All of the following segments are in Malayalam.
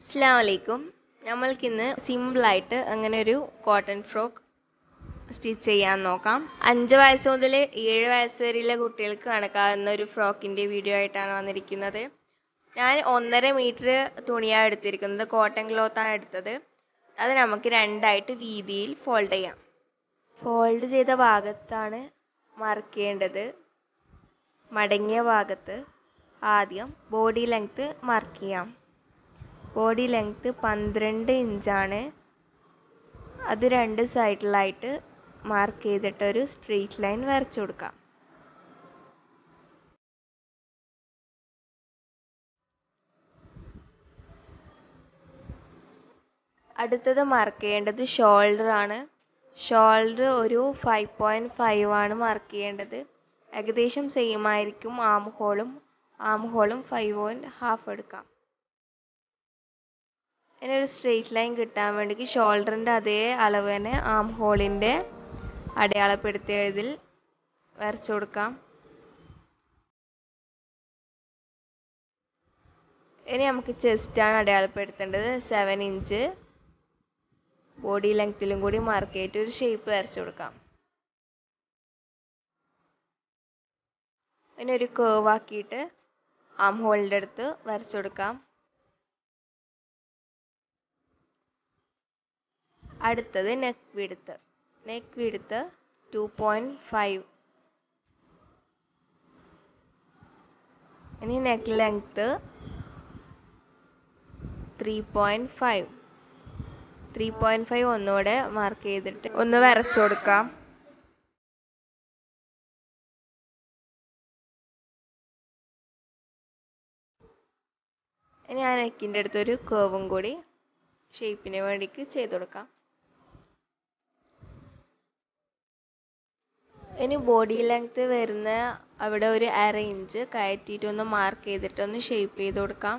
അസ്സാം വലൈക്കും നമ്മൾക്കിന്ന് സിമ്പിളായിട്ട് അങ്ങനെ ഒരു കോട്ടൺ ഫ്രോക്ക് സ്റ്റിച്ച് ചെയ്യാൻ നോക്കാം അഞ്ച് വയസ്സ് മുതൽ ഏഴ് വയസ്സ് വരെയുള്ള കുട്ടികൾക്ക് കണക്കാവുന്ന ഒരു ഫ്രോക്കിൻ്റെ വീഡിയോ ആയിട്ടാണ് വന്നിരിക്കുന്നത് ഞാൻ ഒന്നര മീറ്റർ തുണിയാണ് എടുത്തിരിക്കുന്നത് കോട്ടൺ ക്ലോത്താണ് എടുത്തത് അത് നമുക്ക് രണ്ടായിട്ട് വീതിയിൽ ഫോൾഡ് ചെയ്യാം ഫോൾഡ് ചെയ്ത ഭാഗത്താണ് മാർക്ക് ചെയ്യേണ്ടത് മടങ്ങിയ ഭാഗത്ത് ആദ്യം ബോഡി ലെങ്ത്ത് മാർക്ക് ചെയ്യാം ബോഡി ലെങ്ത്ത് പന്ത്രണ്ട് ഇഞ്ചാണ് അത് രണ്ട് സൈഡിലായിട്ട് മാർക്ക് ചെയ്തിട്ട് ഒരു സ്ട്രെയിറ്റ് ലൈൻ വരച്ചു കൊടുക്കാം അടുത്തത് മാർക്ക് ചെയ്യേണ്ടത് ഷോൾഡർ ആണ് ഷോൾഡർ ഒരു ഫൈവ് പോയിൻറ്റ് ഫൈവ് ആണ് മാർക്ക് ചെയ്യേണ്ടത് ഏകദേശം സെയിം ആയിരിക്കും ആം ഹോളും ആം ഹോളും ഫൈവ് പോയിൻറ്റ് ഹാഫ് എടുക്കാം ഇനി ഒരു സ്ട്രെയിറ്റ് ലൈൻ കിട്ടാൻ വേണ്ടി ഷോൾഡറിൻ്റെ അതേ അളവ് തന്നെ ആം ഹോളിൻ്റെ അടയാളപ്പെടുത്തിയതിൽ വരച്ചു കൊടുക്കാം ഇനി നമുക്ക് ചെസ്റ്റാണ് അടയാളപ്പെടുത്തേണ്ടത് സെവൻ ഇഞ്ച് ബോഡി ലെങ്ത്തിലും കൂടി മാർക്ക് ചെയ്തിട്ട് ഒരു ഷേപ്പ് വരച്ചു കൊടുക്കാം ഇനി ഒരു കേവ് ആക്കിയിട്ട് ആം ഹോളിൻ്റെ അടുത്ത് വരച്ചു കൊടുക്കാം അടുത്തത് നെക്ക് വിടുത്ത് നെക്ക് വിടുത്ത് ടു പോയിൻറ്റ് ഫൈവ് ഇനി neck length three point five three point five ഒന്നുകൂടെ മാർക്ക് ചെയ്തിട്ട് ഒന്ന് വരച്ചു കൊടുക്കാം ഇനി ആ നെക്കിൻ്റെ അടുത്ത് ഒരു കേവും കൂടി ഷേപ്പിന് വേണ്ടിക്ക് ചെയ്ത് കൊടുക്കാം ഇനി ബോഡി ലെങ്ത് വരുന്ന അവിടെ ഒരു അര ഇഞ്ച് കയറ്റിയിട്ട് ഒന്ന് മാർക്ക് ചെയ്തിട്ട് ഒന്ന് ഷേപ്പ് ചെയ്ത് കൊടുക്കാം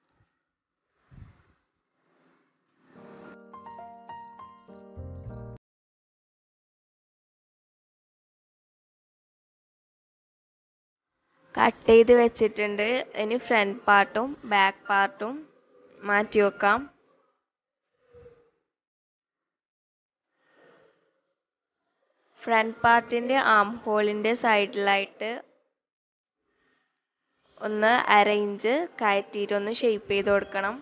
കട്ട് ചെയ്ത് വെച്ചിട്ടുണ്ട് ഇനി ഫ്രണ്ട് പാർട്ടും ബാക്ക് പാർട്ടും മാറ്റി വെക്കാം ഫ്രണ്ട് പാർട്ടിൻ്റെ ആം ഹോളിൻ്റെ സൈഡിലായിട്ട് ഒന്ന് അര ഇഞ്ച് കയറ്റിയിട്ട് ഒന്ന് ഷേപ്പ് ചെയ്ത് കൊടുക്കണം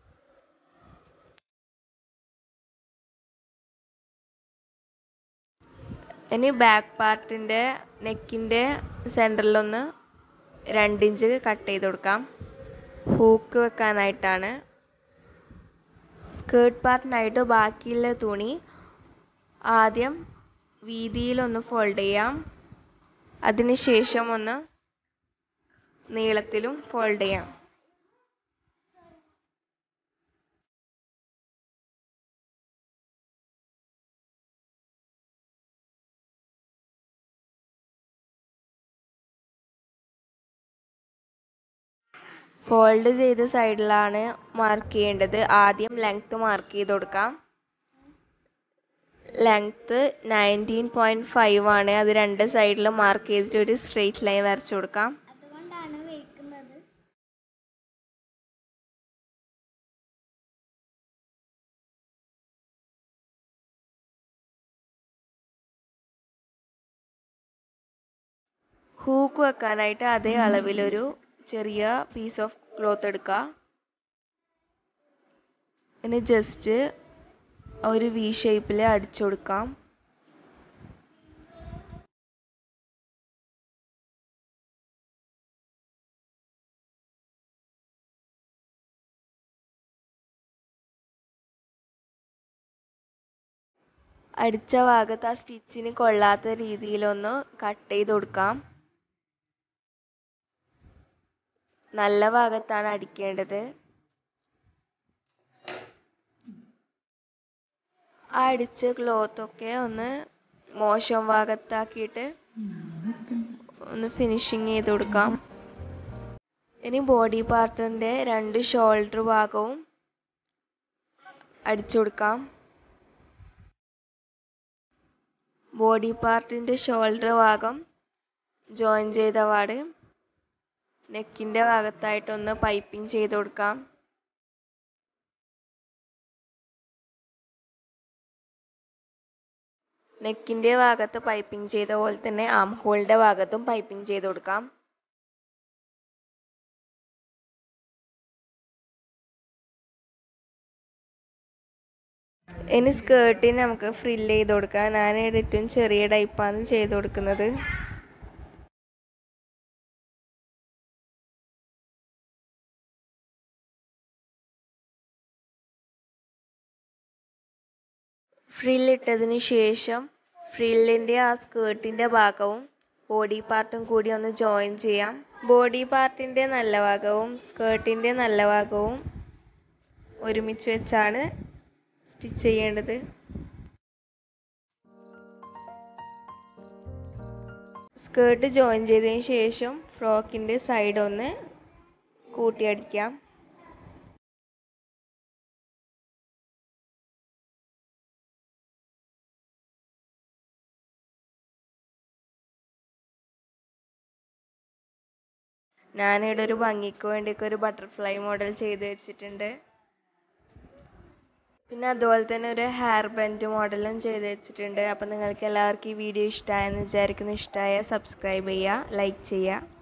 ഇനി ബാക്ക് പാർട്ടിൻ്റെ നെക്കിൻ്റെ സെൻറ്ററിലൊന്ന് രണ്ട് ഇഞ്ച് കട്ട് ചെയ്ത് കൊടുക്കാം ഹൂക്ക് വെക്കാനായിട്ടാണ് സ്കേർട്ട് പാർട്ടിനായിട്ട് ബാക്കിയുള്ള തുണി ആദ്യം വീതിയിലൊന്ന് ഫോൾഡ് ചെയ്യാം അതിനുശേഷം ഒന്ന് നീളത്തിലും ഫോൾഡ് ചെയ്യാം ഫോൾഡ് ചെയ്ത സൈഡിലാണ് മാർക്ക് ചെയ്യേണ്ടത് ആദ്യം ലെങ്ത്ത് മാർക്ക് ചെയ്ത് കൊടുക്കാം ലെങ്ത്ത് നയൻറ്റീൻ പോയിൻറ്റ് ഫൈവ് ആണ് അത് രണ്ട് സൈഡിലും മാർക്ക് ചെയ്തിട്ട് ഒരു സ്ട്രെയിറ്റ് ലൈൻ വരച്ചു കൊടുക്കാം അതുകൊണ്ടാണ് വയ്ക്കുന്നത് ഹൂക്ക് വെക്കാനായിട്ട് അതേ അളവിലൊരു ചെറിയ പീസ് ഓഫ് ക്ലോത്ത് എടുക്കുക പിന്നെ ജസ്റ്റ് ഒരു വി ഷേപ്പിൽ അടിച്ചു കൊടുക്കാം അടിച്ച ഭാഗത്ത് ആ സ്റ്റിച്ചിന് കൊള്ളാത്ത രീതിയിലൊന്ന് കട്ട് ചെയ്ത് കൊടുക്കാം നല്ല ഭാഗത്താണ് അടിക്കേണ്ടത് ആ അടിച്ച ക്ലോത്തൊക്കെ ഒന്ന് മോശം ഭാഗത്താക്കിയിട്ട് ഒന്ന് ഫിനിഷിങ് ചെയ്ത് കൊടുക്കാം ഇനി ബോഡി പാർട്ടിൻ്റെ രണ്ട് ഷോൾഡർ ഭാഗവും അടിച്ചു കൊടുക്കാം ബോഡി പാർട്ടിൻ്റെ ഷോൾഡർ ഭാഗം ജോയിൻ ചെയ്ത പാട് നെക്കിൻ്റെ ഭാഗത്തായിട്ടൊന്ന് പൈപ്പിംഗ് ചെയ്ത് കൊടുക്കാം നെക്കിൻ്റെ ഭാഗത്ത് പൈപ്പിംഗ് ചെയ്ത പോലെ തന്നെ ആം ഹോളിൻ്റെ ഭാഗത്തും പൈപ്പിംഗ് ചെയ്ത് കൊടുക്കാം ഇനി സ്കേർട്ടിന് നമുക്ക് ഫ്രില്ല് ചെയ്ത് കൊടുക്കാം ഞാൻ ഏറ്റവും ചെറിയ ടൈപ്പാണ് ചെയ്ത് കൊടുക്കുന്നത് ഫ്രില്ലിട്ടതിന് ശേഷം ഫ്രില്ലിൻ്റെ ആ സ്കേർട്ടിൻ്റെ ഭാഗവും ബോഡി പാർട്ടും കൂടി ഒന്ന് ജോയിൻ ചെയ്യാം ബോഡി പാർട്ടിൻ്റെ നല്ല ഭാഗവും സ്കേർട്ടിൻ്റെ നല്ല ഭാഗവും ഒരുമിച്ച് വെച്ചാണ് സ്റ്റിച്ച് ചെയ്യേണ്ടത് സ്കേർട്ട് ജോയിൻ ചെയ്തതിന് ശേഷം ഫ്രോക്കിൻ്റെ സൈഡ് ഒന്ന് കൂട്ടിയടിക്കാം ഞാനിവിടെ ഒരു ഭംഗിക്ക് വേണ്ടിയൊക്കെ ഒരു ബട്ടർഫ്ലൈ മോഡൽ ചെയ്ത് വെച്ചിട്ടുണ്ട് പിന്നെ അതുപോലെ തന്നെ ഒരു ഹെയർ ബെൻഡ് മോഡലും ചെയ്ത് വെച്ചിട്ടുണ്ട് അപ്പം നിങ്ങൾക്ക് എല്ലാവർക്കും ഈ വീഡിയോ ഇഷ്ടമായെന്ന് വിചാരിക്കുന്നു ഇഷ്ടമായ സബ്സ്ക്രൈബ് ചെയ്യുക ലൈക്ക് ചെയ്യുക